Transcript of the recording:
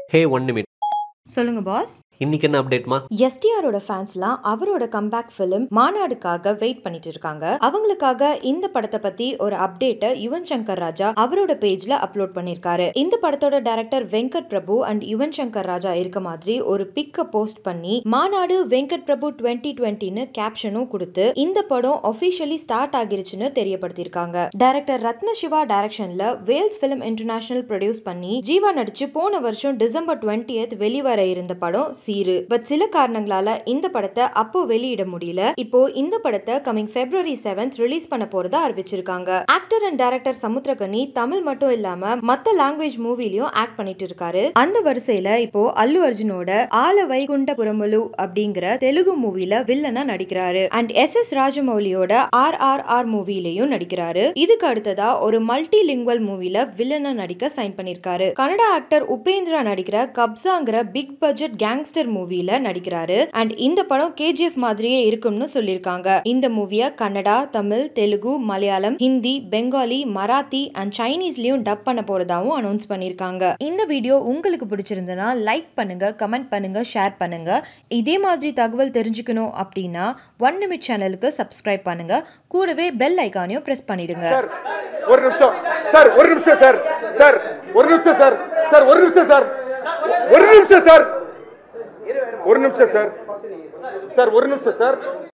ஹே one நிமிட் சொல்லுங்க pass இன்னைக்கு என்ன அப்டேட்மா எஸ்டிஆரோட ஃபேன்ஸ்லாம் அவரோட கம்பேக் ஃபிலிம் மாநாடுக்காக வெயிட் பண்ணிட்டு இருக்காங்க அவங்களுக்காக இந்த படத்தை பத்தி ஒரு அப்டேட்டை யுவன் சங்கர் ராஜா அவரோட பேஜ்ல அப்லோட் பண்ணிருக்காரு இந்த படத்தோட டைரக்டர் வெங்கட் பிரபு அண்ட் யுவன் சங்கர் ராஜா இருக்க மாதிரி ஒரு பிக்க போஸ்ட் பண்ணி மாநாடு வெங்கட் பிரபு டுவெண்ட்டி டுவெண்ட்டின்னு கேப்ஷனும் கொடுத்து இந்த படம் ஒபிஷியலி ஸ்டார்ட் ஆகிருச்சுன்னு தெரியப்படுத்தியிருக்காங்க டைரக்டர் ரத்ன சிவா டைரக்ஷன்ல வேல்ஸ் பிலிம் இன்டர்நேஷனல் ப்ரொடியூஸ் பண்ணி ஜீவா நடிச்சு போன வருஷம் டிசம்பர் டுவெண்ட்டி வெளிவர இருந்த படம் சீரு பட் சில காரணங்களால இந்த படத்தை அப்போ வெளியிட முடியல இப்போ இந்த படத்தை கமிங் பிப்ரவரி செவன்த் ரிலீஸ் பண்ண போறதா அறிவிச்சிருக்காங்க actor and director Samuthirakani Tamil மட்டும் இல்லாம மத்த லாங்குவேஜ் மூவிலையும் ஆக்ட் பண்ணிட்டு இருக்காரு அந்த வரிசையில இப்போ அல்லு அர்ஜுனோட ஆல வைகுண்ட புறமுலு அப்படிங்கிற தெலுங்கு மூவில வில்லனா நடிக்கிறாரு அண்ட் எஸ் எஸ் ராஜமௌலியோட ஆர் ஆர் ஆர் மூவிலையும் நடிக்கிறாரு இதுக்கு அடுத்ததா ஒரு மல்டி லிங்குவல் மூவில வில்லனா நடிக்க சைன் பண்ணிருக்காரு கன்னடா ஆக்டர் உபேந்திரா நடிக்கிற கப்சாங்கிற பிக் பட்ஜெட் கேங்ஸ்டர் மூவில நடிக்கிறாரு அண்ட் இந்த படம் கேஜிஎஃப் மாதிரியே இருக்கும்னு சொல்லியிருக்காங்க இந்த மூவிய கன்னடா தமிழ் தெலுங்கு மலையாளம் ஹிந்தி பெங்காலி மராத்தி அண்ட் சைனீஸ்லயும் டப் பண்ண போறதாவும் அனௌன்ஸ் பண்ணிருக்காங்க இந்த வீடியோ உங்களுக்கு பிடிச்சிருந்தனா லைக் பண்ணுங்க கமெண்ட் பண்ணுங்க ஷேர் பண்ணுங்க இதே மாதிரி தகவல் தெரிஞ்சுக்கணும் அப்படின்னா ஒன் நிமிட் சேனலுக்கு சப்ஸ்கிரைப் பண்ணுங்க கூடவே பெல் ஐக்கானையும் பிரஸ் பண்ணிடுங்க சார் ஒரு நிமிஷம் சார் ஒரு நிமிஷம் சார் சார் ஒரு நிமிஷம் சார் சார் ஒரு நிமிஷம் சார் ஒரு நிமிஷம் சார் ஒரு நிமிஷம் சார் சார் ஒரு நிமிஷம் சார்